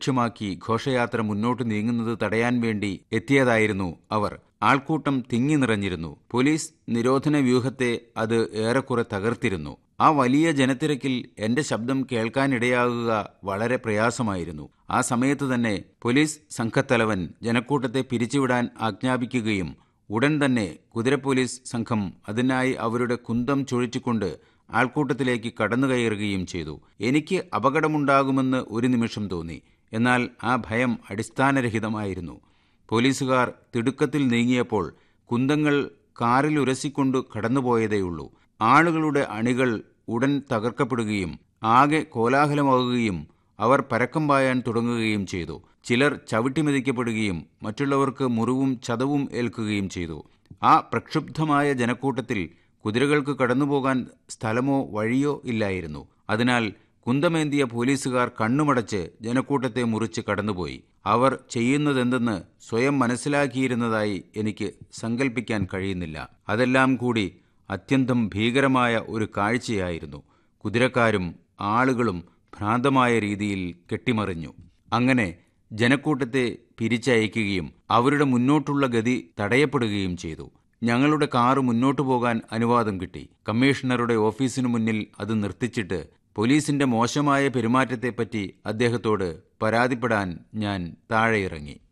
ലക്ഷ്യമാക്കി ഘോഷയാത്ര മുന്നോട്ട് നീങ്ങുന്നത് തടയാൻ വേണ്ടി എത്തിയതായിരുന്നു അവർ ആൾക്കൂട്ടം തിങ്ങി നിറഞ്ഞിരുന്നു പോലീസ് നിരോധന വ്യൂഹത്തെ അത് ഏറെക്കുറെ തകർത്തിരുന്നു ആ വലിയ ജനത്തിരക്കിൽ എന്റെ ശബ്ദം കേൾക്കാനിടയാകുക വളരെ പ്രയാസമായിരുന്നു ആ സമയത്ത് തന്നെ പോലീസ് സംഘത്തലവൻ ജനക്കൂട്ടത്തെ പിരിച്ചുവിടാൻ ആജ്ഞാപിക്കുകയും ഉടൻ തന്നെ കുതിര പോലീസ് സംഘം അതിനായി അവരുടെ കുന്തം ചൊഴിച്ചുകൊണ്ട് ആൾക്കൂട്ടത്തിലേക്ക് കടന്നുകയറുകയും ചെയ്തു എനിക്ക് അപകടമുണ്ടാകുമെന്ന് ഒരു നിമിഷം തോന്നി എന്നാൽ ആ ഭയം അടിസ്ഥാനരഹിതമായിരുന്നു പോലീസുകാർ തിടുക്കത്തിൽ നീങ്ങിയപ്പോൾ കുന്തങ്ങൾ കാറിൽ ഉരസിക്കൊണ്ട് കടന്നുപോയതേയുള്ളൂ ആളുകളുടെ അണികൾ ഉടൻ തകർക്കപ്പെടുകയും ആകെ കോലാഹലമാകുകയും അവർ പരക്കം പായാൻ തുടങ്ങുകയും ചെയ്തു ചിലർ ചവിട്ടിമെതിക്കപ്പെടുകയും മറ്റുള്ളവർക്ക് മുറിവും ചതവും ഏൽക്കുകയും ചെയ്തു ആ പ്രക്ഷുബ്ധമായ ജനക്കൂട്ടത്തിൽ കുതിരകൾക്ക് കടന്നുപോകാൻ സ്ഥലമോ വഴിയോ ഇല്ലായിരുന്നു അതിനാൽ കുന്തമേന്തിയ പോലീസുകാർ കണ്ണുമടച്ച് ജനക്കൂട്ടത്തെ മുറിച്ച് കടന്നുപോയി അവർ ചെയ്യുന്നതെന്തെന്ന് സ്വയം മനസ്സിലാക്കിയിരുന്നതായി എനിക്ക് സങ്കല്പിക്കാൻ കഴിയുന്നില്ല അതെല്ലാം കൂടി അത്യന്തം ഭീകരമായ ഒരു കാഴ്ചയായിരുന്നു കുതിരക്കാരും ആളുകളും ഭ്രാന്തമായ രീതിയിൽ കെട്ടിമറിഞ്ഞു അങ്ങനെ ജനക്കൂട്ടത്തെ പിരിച്ചയക്കുകയും അവരുടെ മുന്നോട്ടുള്ള ഗതി തടയപ്പെടുകയും ചെയ്തു ഞങ്ങളുടെ കാറ് മുന്നോട്ടു പോകാൻ അനുവാദം കിട്ടി കമ്മീഷണറുടെ ഓഫീസിനു മുന്നിൽ അത് നിർത്തിച്ചിട്ട് പോലീസിന്റെ മോശമായ പെരുമാറ്റത്തെപ്പറ്റി അദ്ദേഹത്തോട് പരാതിപ്പെടാൻ ഞാൻ താഴെയിറങ്ങി